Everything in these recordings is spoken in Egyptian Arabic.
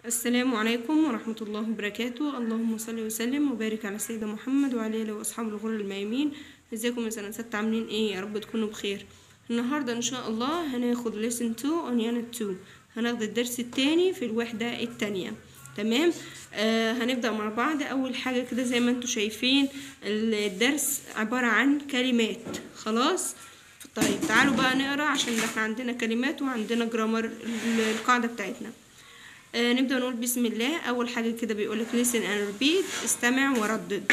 السلام عليكم ورحمة الله وبركاته اللهم صل وسلم وبارك على سيدنا محمد وعلى آله وأصحابه الغر الميامين ازيكم يا سنة ستة عاملين ايه يا رب تكونوا بخير النهاردة ان شاء الله هناخد lesson 2 on unit 2 هناخد الدرس التاني في الوحدة التانية تمام آه هنبدأ مع بعض أول حاجة كده زي ما انتوا شايفين الدرس عبارة عن كلمات خلاص طيب تعالوا بقى نقرا عشان احنا عندنا كلمات وعندنا جرامر القاعدة بتاعتنا آه نبدأ نقول بسم الله أول حاجة كده بيقولك listen and repeat استمع وردد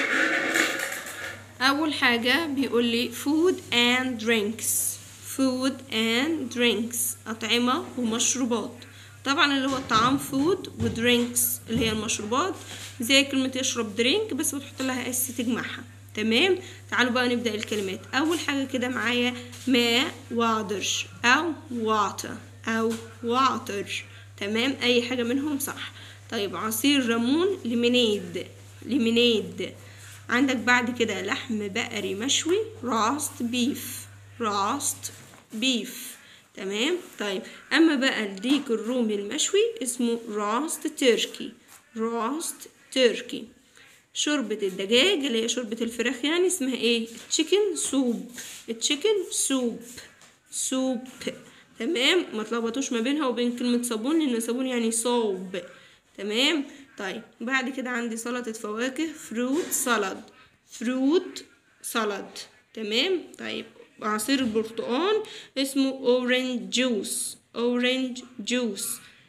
أول حاجة بيقول لي food and drinks food and drinks أطعمة ومشروبات طبعا اللي هو الطعام food و drinks اللي هي المشروبات زي كلمة يشرب drink بس بتحط لها اس تجمعها تمام تعالوا بقى نبدأ الكلمات أول حاجة كده معايا ماء water أو water أو water تمام أي حاجة منهم صح طيب عصير ليمون ليمونيد ليمونيد عندك بعد كده لحم بقري مشوي راست بيف راست بيف تمام طيب اما بقى الديك الرومي المشوي اسمه راست تركي راست تركي شوربة الدجاج اللي هي شوربة الفراخ يعني اسمها ايه تشيكن سوب تشيكن سوب سوب تمام ما تلخبطوش ما بينها وبين كلمة صابون لأن صابون يعني صوب تمام طيب بعد كده عندي سلطة فواكه فروت سلad فروت سلad تمام طيب عصير البرتقال اسمه اورنج جوس اورنج جوس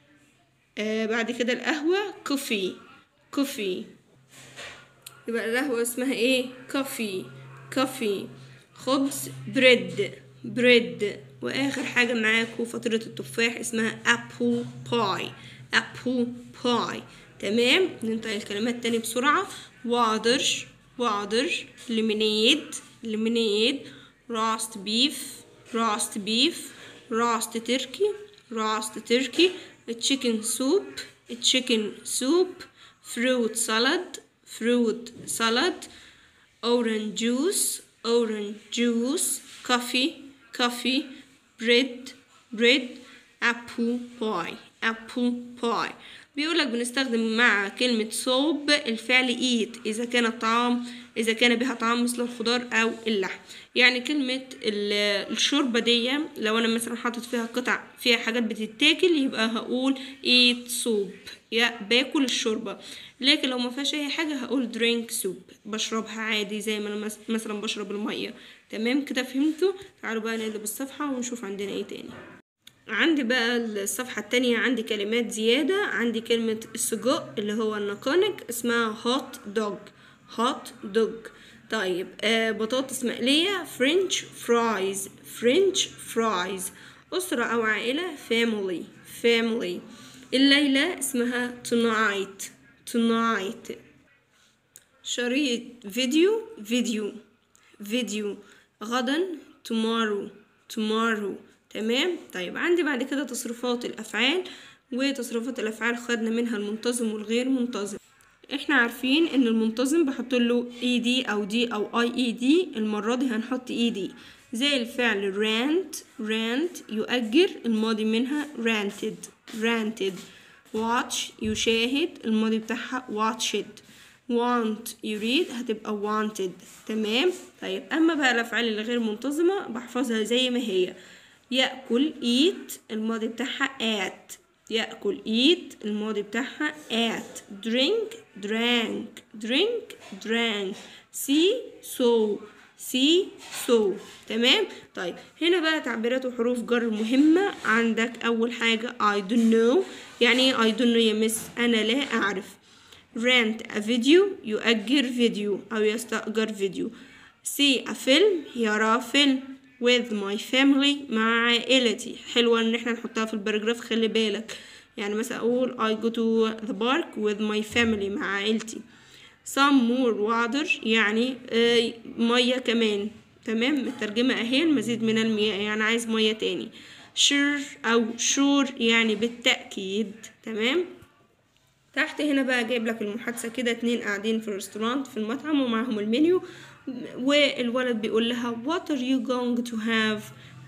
آه بعد كده القهوة كوفي كوفي يبقى القهوة اسمها ايه كوفي كوفي خبز بريد بريد واخر حاجة معاكم فطيرة التفاح اسمها ابل باي ابل باي تمام ننطق الكلمات تاني بسرعة water water lemonade lemonade roast beef roast beef roast turkey roast turkey chicken soup chicken soup fruit salad fruit salad orange juice orange juice coffee coffee bread bread apple pie apple pie بيقولك بنستخدم مع كلمة صوب الفعل eat إذا كان الطعام إذا كان بها طعام مثل الخضار أو اللحم يعني كلمة الشوربة دي لو أنا مثلا حاطط فيها قطع فيها حاجات بتتاكل يبقى هقول eat soup يا باكل الشوربة لكن لو ما فيهاش أي حاجة هقول drink soup بشربها عادي زي ما أنا مثلا بشرب المية تمام كده فهمتوا تعالوا بقى نقلب الصفحة ونشوف عندنا ايه تاني عندي بقى الصفحة التانية عندي كلمات زيادة عندي كلمة السجق اللي هو النقانق اسمها هوت دوج هوت دوج طيب آه بطاطس مقلية فرنش فرايز فرنش فرايز أسرة أو عائلة family family الليلة اسمها tonight tonight شريط فيديو فيديو فيديو غدا tomorrow tomorrow تمام طيب عندي بعد كده تصريفات الافعال وتصريفات الافعال خدنا منها المنتظم والغير منتظم احنا عارفين ان المنتظم بحط له اي دي او دي او اي اي دي المره دي هنحط اي دي زي الفعل rant rant يؤجر الماضي منها ranted ranted watch يشاهد الماضي بتاعها watched want يريد هتبقى wanted تمام طيب اما بقى الافعال الغير منتظمه بحفظها زي ما هي يأكل eat الماضي بتاعها at يأكل eat الماضي بتاعها at drink drank drink drank see so see so تمام طيب هنا بقى تعبيرات وحروف جر مهمة عندك أول حاجة I don't know يعني I don't know يا مس أنا لا أعرف rent a video يؤجر فيديو أو يستأجر فيديو see a film يرى فيلم with my family مع عائلتي حلوة ان احنا نحطها في الباراجراف خلي بالك يعني مثلا اقول I go to the park with my family مع عائلتي some more water يعني آه مية كمان تمام الترجمة اهي المزيد من المياه يعني عايز مية تاني sure او sure يعني بالتأكيد تمام تحت هنا بقى جايب لك المحادثة كده اتنين قاعدين في الريستورانت في المطعم ومعاهم المنيو والولد بيقول لها what are you going to have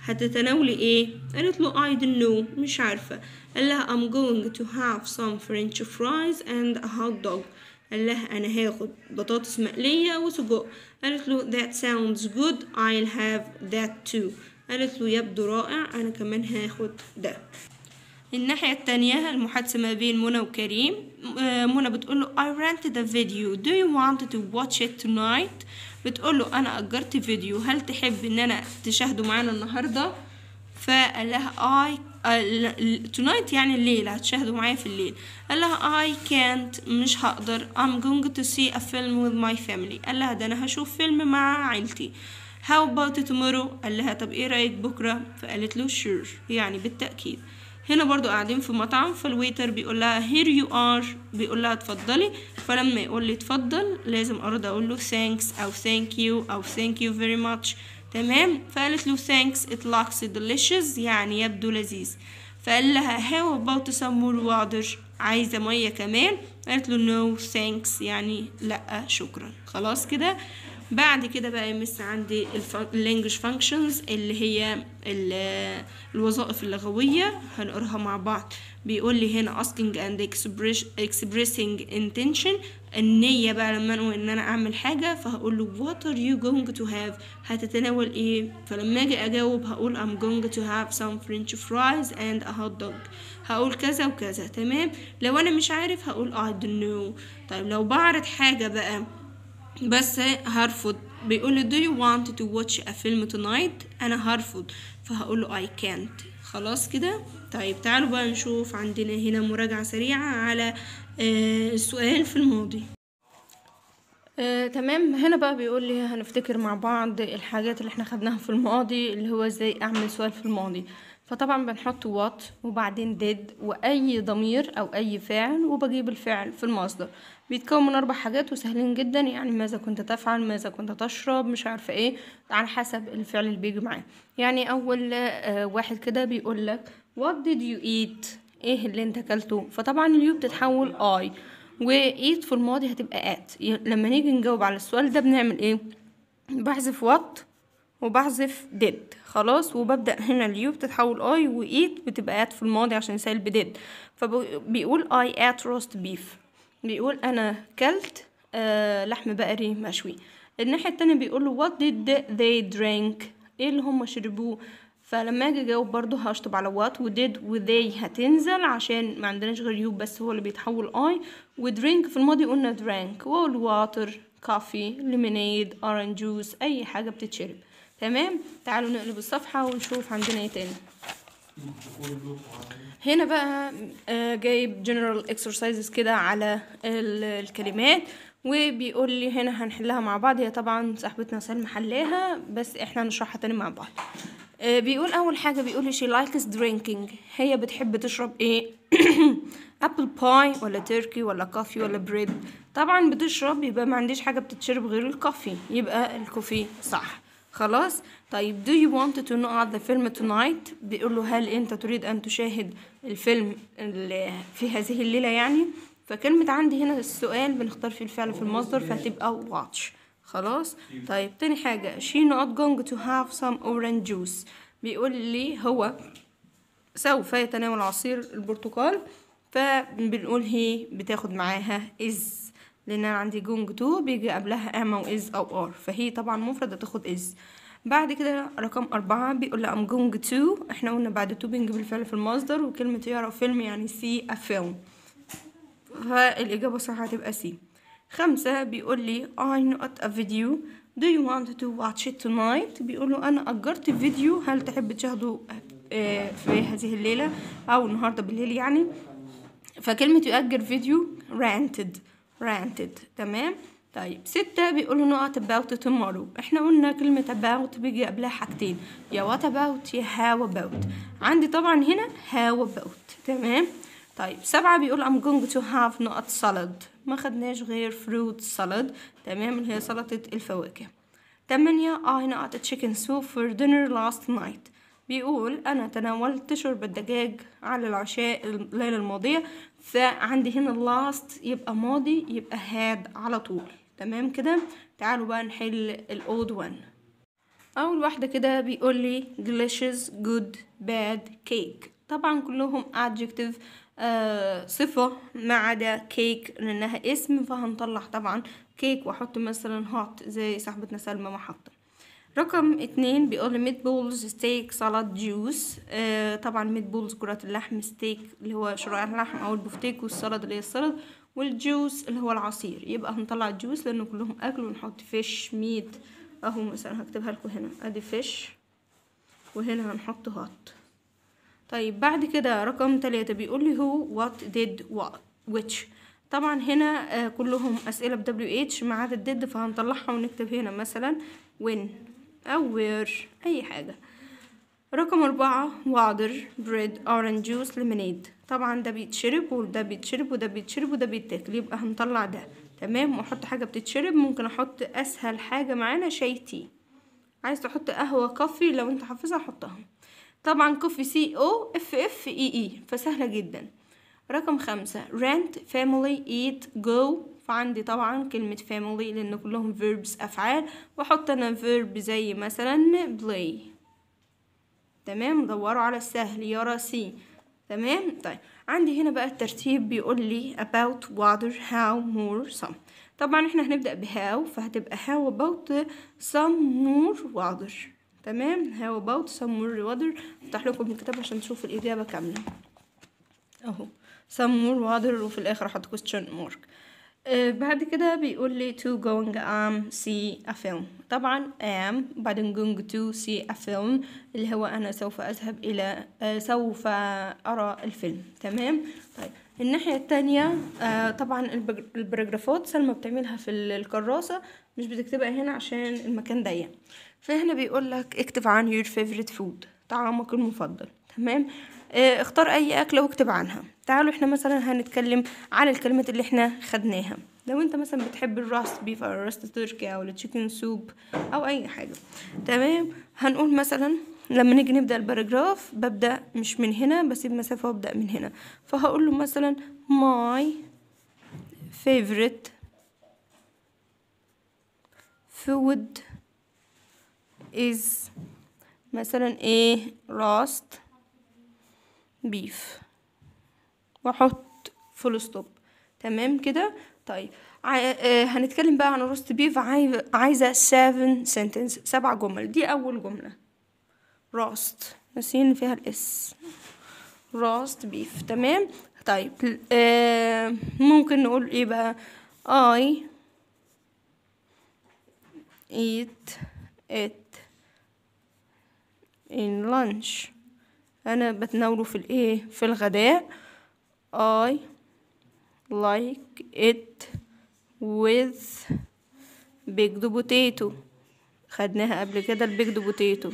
هتتناولي ايه قالت له I don't know مش عارفة قال لها I'm going to have some french fries and a hot dog قال لها انا هاخد بطاطس مقلية وسجق قالت له that sounds good I'll have that too قالت له يبدو رائع انا كمان هاخد ده الناحية التانية المحادثة ما بين منى وكريم آه، منى بتقول له I rented a video do you want to watch it tonight بتقول له أنا أجرت فيديو هل تحب إن أنا تشاهده معانا النهاردة فقال لها I tonight يعني الليل هتشاهدوا معايا في الليل قال لها I can't مش هقدر I'm going to see a film with my family قال لها ده أنا هشوف فيلم مع عيلتي How about tomorrow قال لها طب ايه رأيك بكرة فقالت له sure يعني بالتأكيد هنا برضو قاعدين في مطعم فالويتر بيقول لها here you are بيقول لها اتفضلي فلما يقول لي اتفضل لازم ارد اقول له thanks او thank you او thank you very much تمام فقالت له thanks it looks delicious يعني يبدو لذيذ فقال لها how about some more water عايزة مية كمان قالت له no thanks يعني لا شكرا خلاص كده بعد كده بقى يمس عندي اللانجوج فانكشنز اللي هي ال- الوظائف اللغوية هنقراها مع بعض بيقول لي هنا asking and express- expressing intention النية بقى لما انوي ان انا اعمل حاجة فهقول له what are you going to have هتتناول ايه فلما اجي اجاوب هقول I'm going to have some french fries and a hot dog هقول كذا وكذا تمام لو انا مش عارف هقول I don't know طيب لو بعرض حاجة بقى بس هرفض بيقول لي do you want to watch a film tonight انا هرفض فهقول له I can't خلاص كده طيب تعالوا بقى نشوف عندنا هنا مراجعة سريعة على آه، السؤال في الماضي آه، تمام هنا بقى بيقول لي هنفتكر مع بعض الحاجات اللي احنا خدناها في الماضي اللي هو ازاي اعمل سؤال في الماضي فطبعا بنحط وات وبعدين did واي ضمير او اي فعل وبجيب الفعل في المصدر بيتكون من اربع حاجات وسهلين جدا يعني ماذا كنت تفعل ماذا كنت تشرب مش عارفه ايه على حسب الفعل اللي بيجي معاه يعني اول آه، واحد كده بيقول لك what did you eat ايه اللي انت اكلته فطبعا اليو بتتحول اي وايت في الماضي هتبقى ات لما نيجي نجاوب على السؤال ده بنعمل ايه بحذف وات وبحذف ديد خلاص وببدأ هنا اليو بتتحول اي وايت بتبقى ات في الماضي عشان سالب بديد فبيقول اي ات روست بيف بيقول انا كلت آه لحم بقري مشوي الناحية التانية بيقول له what did they drink ايه اللي هم شربوه فلما اجي اجاوب برضو هشطب على وات وديد وذي هتنزل عشان ما عندناش غير يو بس هو اللي بيتحول اي ودرينك في الماضي قلنا درانك واقول واتر كافي ليمونيد اورنج جوس اي حاجه بتتشرب تمام تعالوا نقلب الصفحه ونشوف عندنا ايه تاني هنا بقى آه، جايب general exercises كده على ال- الكلمات وبيقول لي هنا هنحلها مع بعض هي طبعا صاحبتنا سلمى حلاها بس احنا هنشرحها تاني مع بعض آه، بيقول اول حاجه بيقول لي she likes drinking هي بتحب تشرب ايه ابل باي ولا تركي ولا كافي ولا بريد طبعا بتشرب يبقى ما عنديش حاجه بتتشرب غير الكافي يبقى الكوفي صح خلاص طيب do you want to know the film tonight بيقول له هل انت تريد ان تشاهد الفيلم اللي في هذه الليله يعني فكلمة عندي هنا السؤال بنختار فيه الفعل في المصدر فهتبقى watch خلاص طيب تاني حاجة she not going to have some orange juice بيقول لي هو سوف يتناول عصير البرتقال فبنقول هي بتاخد معاها is لان انا عندي going to بيجي قبلها am او is او are فهي طبعا مفرد هتاخد is بعد كده رقم أربعة بيقول لي I'm going to احنا قلنا بعد to بنجيب الفعل في المصدر وكلمة يرى فيلم يعني see a film فالإجابة صح هتبقى سي خمسة بيقول لي I not a video do you want to watch it tonight بيقول له أنا أجرت فيديو هل تحب تشاهده آه، في هذه الليلة أو النهاردة بالليل يعني فكلمة يؤجر فيديو rented rented تمام طيب ستة بيقول له نقط about tomorrow احنا قلنا كلمة about بيجي قبلها حاجتين يا what about يا how about عندي طبعا هنا how about تمام طيب سبعة بيقول I'm going to have نقط salad ما خدناش غير fruit salad تمام اللي هي سلطة الفواكه تمانية I نقط chicken soup for dinner last night بيقول أنا تناولت شرب الدجاج على العشاء الليلة الماضية فعندي هنا last يبقى ماضي يبقى had على طول تمام كده تعالوا بقى نحل الأود one اول واحده كده بيقول لي delicious good bad cake طبعا كلهم adjective آه صفة ما عدا كيك لأنها اسم فهنطلع طبعا كيك وأحط مثلا هوت زي صاحبتنا سلمى ما حاطة رقم اتنين بيقول لي ميت بولز ستيك سلطة جوس آه طبعا ميت بولز كرات اللحم ستيك اللي هو شرايح اللحم أو البفتيك والسلطة اللي هي السلطة والجوس اللي هو العصير يبقى هنطلع الجوس لأنه كلهم أكل ونحط فيش ميت أهو مثلا هكتبها لكم هنا أدي فيش وهنا هنحط هوت طيب بعد كده رقم تلاتة بيقول لي هو what did what which طبعا هنا آه كلهم أسئلة ب WH ما عدا الديد فهنطلعها ونكتب هنا مثلا when أو where أي حاجة رقم أربعة water bread orange juice lemonade طبعا ده بيتشرب وده بيتشرب وده بيتشرب وده بيتاكل يبقى هنطلع ده تمام واحط حاجة بتتشرب ممكن احط اسهل حاجة معانا شاي تي عايز تحط قهوة كوفي لو انت حافظها حطها طبعا كوفي سي او اف اف اي اي فسهلة جدا رقم خمسة rent family eat go فعندي طبعا كلمة family لأن كلهم verbs أفعال وأحط أنا verb زي مثلا play تمام دوروا على السهل يرى سي تمام طيب عندي هنا بقى الترتيب بيقول لي about water how more some طبعا احنا هنبدأ بهاو فهتبقى how about some more water تمام how about some more water افتح لكم الكتاب عشان تشوفوا الإجابة كاملة اهو some more water وفي الآخر احط question mark آه بعد كده بيقول لي to going um see a film طبعا am بعدين going to see a film اللي هو أنا سوف أذهب إلى آه سوف أرى الفيلم تمام طيب الناحية التانية آه طبعا البراجرافات سلمى بتعملها في الكراسة مش بتكتبها هنا عشان المكان ضيق فهنا بيقول لك اكتب عن your favorite food طعامك المفضل تمام اه اختار اي اكله واكتب عنها تعالوا احنا مثلا هنتكلم عن الكلمات اللي احنا خدناها لو انت مثلا بتحب الراست بيف او الراست تركي او التشيكن سوب او اي حاجه تمام هنقول مثلا لما نيجي نبدا الباراجراف ببدا مش من هنا بسيب مسافه وابدا من هنا فهقول له مثلا my favorite food is مثلا ايه راست بيف واحط فول ستوب تمام كده طيب عاي... آه هنتكلم بقى عن روست بيف عاي... عايزه 7 سنتنس سبع جمل دي اول جمله راست ناسيين فيها الاس راست بيف تمام طيب آه ممكن نقول ايه بقى I eat it in lunch انا بتناوله في الايه في الغداء I like it with baked potato خدناها قبل كده البيكد بوتيتو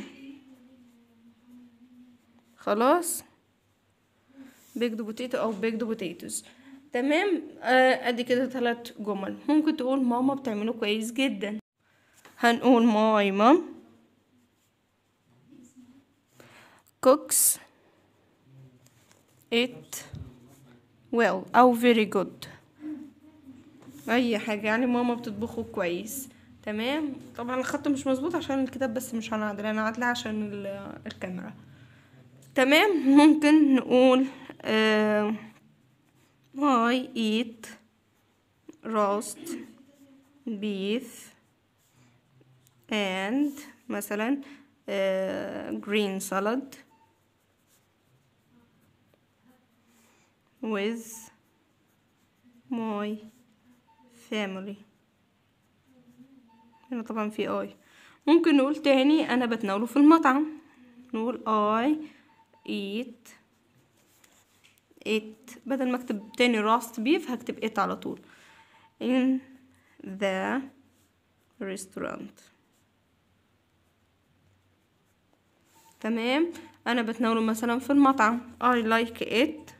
خلاص بيكد بوتيتو او بيكد بوتيتوز تمام آه ادي كده ثلاث جمل ممكن تقول ماما بتعمله كويس جدا هنقول ماي مام cooks it well أو very good أي حاجة يعني ماما بتطبخه كويس تمام طبعا الخط مش مظبوط عشان الكتاب بس مش هنعدل أنا عادلة عشان الكاميرا تمام ممكن نقول uh, I eat roast beef and مثلا uh, green salad with my family هنا طبعا في اي ممكن نقول تاني انا بتناوله في المطعم نقول I eat it بدل ما اكتب تاني راست بيف هكتب it على طول in the restaurant تمام انا بتناوله مثلا في المطعم I like it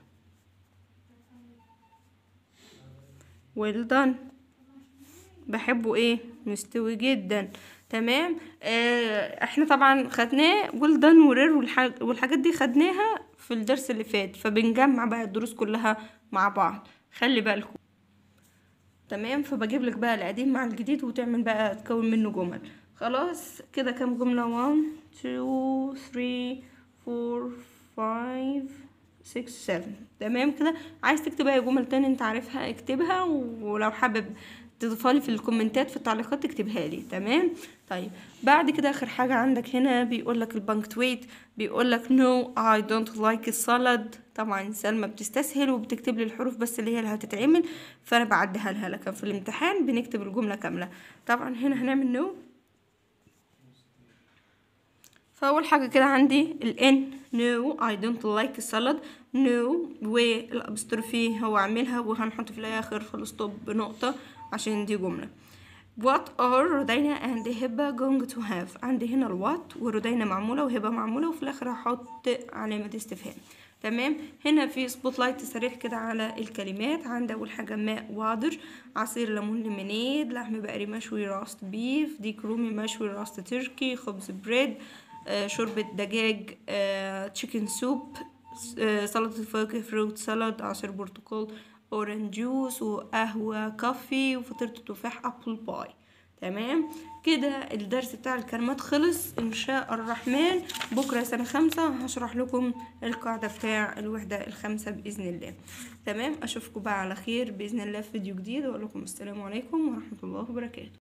well done بحبه ايه مستوي جدا تمام آه احنا طبعا خدناه well done ورير والحاج والحاجات دي خدناها في الدرس اللي فات فبنجمع بقى الدروس كلها مع بعض خلي بالكم تمام فبجيب لك بقى القديم مع الجديد وتعمل بقى تكون منه جمل خلاص كده كام جملة 1 2 3 4 5 6 7 تمام كده عايز تكتب اي جمل تاني انت عارفها اكتبها ولو حابب تضيفها لي في الكومنتات في التعليقات تكتبها لي تمام طيب بعد كده اخر حاجه عندك هنا بيقول لك البنكتويت بيقول لك no I don't like salad طبعا سلمى بتستسهل وبتكتب لي الحروف بس اللي هي اللي هتتعمل فانا بعديها لها لكن في الامتحان بنكتب الجمله كامله طبعا هنا هنعمل no فاول حاجه كده عندي الان no I don't like salad no والابستروفي هو عاملها وهنحط في الاخر فول ستوب بنقطه عشان دي جمله What are رودينا and هبة going to have عندي هنا الوات ورودينا معمولة وهبة معمولة وفي الآخر هحط علامة استفهام تمام هنا في سبوت لايت سريع كده على الكلمات عندي أول حاجة ماء وادر عصير ليمون ليمونيد لحم بقري مشوي راست بيف ديك رومي مشوي راست تركي خبز بريد آه شوربة دجاج آه تشيكن سوب آه سلطة فواكه فروت سالاد عصير برتقال اورنج جوس وقهوة كافي وفطيرة تفاح ابل باي تمام كده الدرس بتاع الكلمات خلص ان شاء الرحمن بكرة سنة خمسة هشرح لكم القاعدة بتاع الوحدة الخامسة بإذن الله تمام اشوفكم بقى على خير بإذن الله في فيديو جديد واقول لكم السلام عليكم ورحمة الله وبركاته